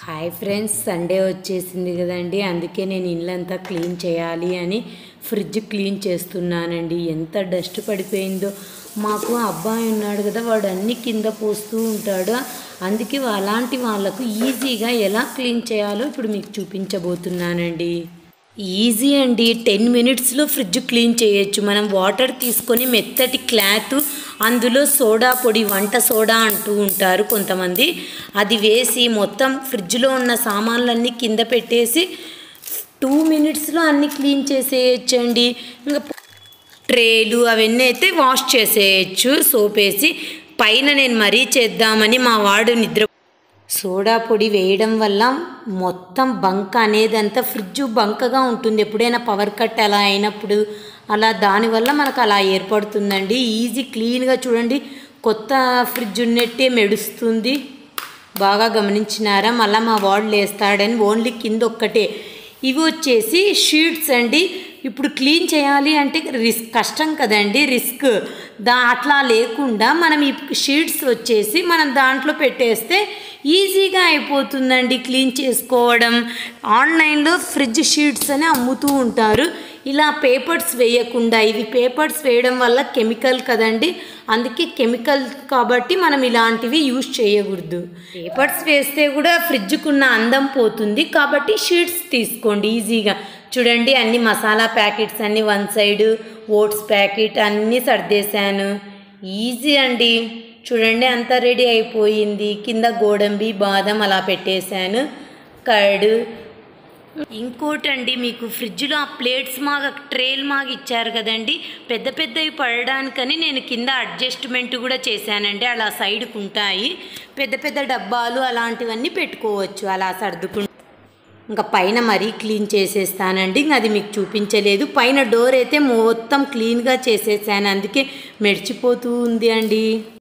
hi friends Sunday వచ్చేసింది కదండి అందుకే నేను ఇల్లంతా క్లీన్ చేయాలి అని ఫ్రిడ్జ్ క్లీన్ చేస్తున్నానండి ఎంత డస్ట్ పడిపోయిందో మాకు అబ్బాయి ఉన్నాడు కదా వాడు అన్ని కింద పోస్తూ ఉంటాడు అందుకే అలాంటి వాళ్ళకు ఈజీగా ఎలా క్లీన్ చేయాలో ఇప్పుడు మీకు చూపించబోతున్నానండి ఈజీ అండి టెన్ మినిట్స్లో ఫ్రిడ్జ్ క్లీన్ చేయొచ్చు మనం వాటర్ తీసుకొని మెత్తటి క్లాత్ అందులో సోడా పొడి వంట సోడా అంటూ ఉంటారు కొంతమంది అది వేసి మొత్తం ఫ్రిడ్జ్లో ఉన్న సామాన్లన్నీ కింద పెట్టేసి టూ మినిట్స్లో అన్నీ క్లీన్ చేసేయచ్చండి ఇంకా ట్రేలు అవన్నీ అయితే వాష్ చేసేయచ్చు సోప్ వేసి పైన నేను మరీ చేద్దామని మా వాడు నిద్ర సోడా పొడి వేయడం వల్ల మొత్తం బంక అనేదంతా ఫ్రిడ్జ్ బంకగా ఉంటుంది ఎప్పుడైనా పవర్ కట్ అలా అయినప్పుడు అలా దానివల్ల మనకు అలా ఏర్పడుతుందండి ఈజీ క్లీన్గా చూడండి కొత్త ఫ్రిడ్జ్ ఉన్నట్టే మెడుస్తుంది బాగా గమనించినారా మళ్ళీ మా వాడు లేస్తాడని ఓన్లీ కింద ఒక్కటే ఇవి వచ్చేసి షీట్స్ అండి ఇప్పుడు క్లీన్ చేయాలి అంటే రిస్క్ కష్టం కదండి రిస్క్ దా అట్లా లేకుండా మనం ఈ షీట్స్ వచ్చేసి మనం దాంట్లో పెట్టేస్తే ఈజీగా అయిపోతుందండి క్లీన్ చేసుకోవడం ఆన్లైన్లో ఫ్రిడ్జ్ షీట్స్ అని అమ్ముతూ ఉంటారు ఇలా పేపర్స్ వేయకుండా ఇవి పేపర్స్ వేయడం వల్ల కెమికల్ కదండి అందుకే కెమికల్ కాబట్టి మనం ఇలాంటివి యూజ్ చేయకూడదు పేపర్స్ వేస్తే కూడా ఫ్రిడ్జ్కున్న అందం పోతుంది కాబట్టి షీట్స్ తీసుకోండి ఈజీగా చూడండి అన్ని మసాలా ప్యాకెట్స్ అన్ని వన్ సైడ్ ఓట్స్ ప్యాకెట్ అన్నీ సర్దేశాను ఈజీ అండి చూడండి అంతా రెడీ అయిపోయింది కింద గోడంబి బాదం అలా పెట్టేశాను కర్డ్ ఇంకోటండి మీకు ఫ్రిడ్జ్లో ఆ ప్లేట్స్ మాగా ట్రేల్ మాగా ఇచ్చారు కదండి పెద్ద పెద్దవి పడడానికని నేను కింద అడ్జస్ట్మెంట్ కూడా చేశానండి అలా సైడ్కి ఉంటాయి పెద్ద పెద్ద డబ్బాలు అలాంటివన్నీ పెట్టుకోవచ్చు అలా సర్దుకుంటూ ఇంకా పైన మరీ క్లీన్ చేసేస్తానండి ఇంకా అది మీకు చూపించలేదు పైన డోర్ అయితే మొత్తం క్లీన్గా చేసేసాను అందుకే మెడిచిపోతూ ఉంది అండి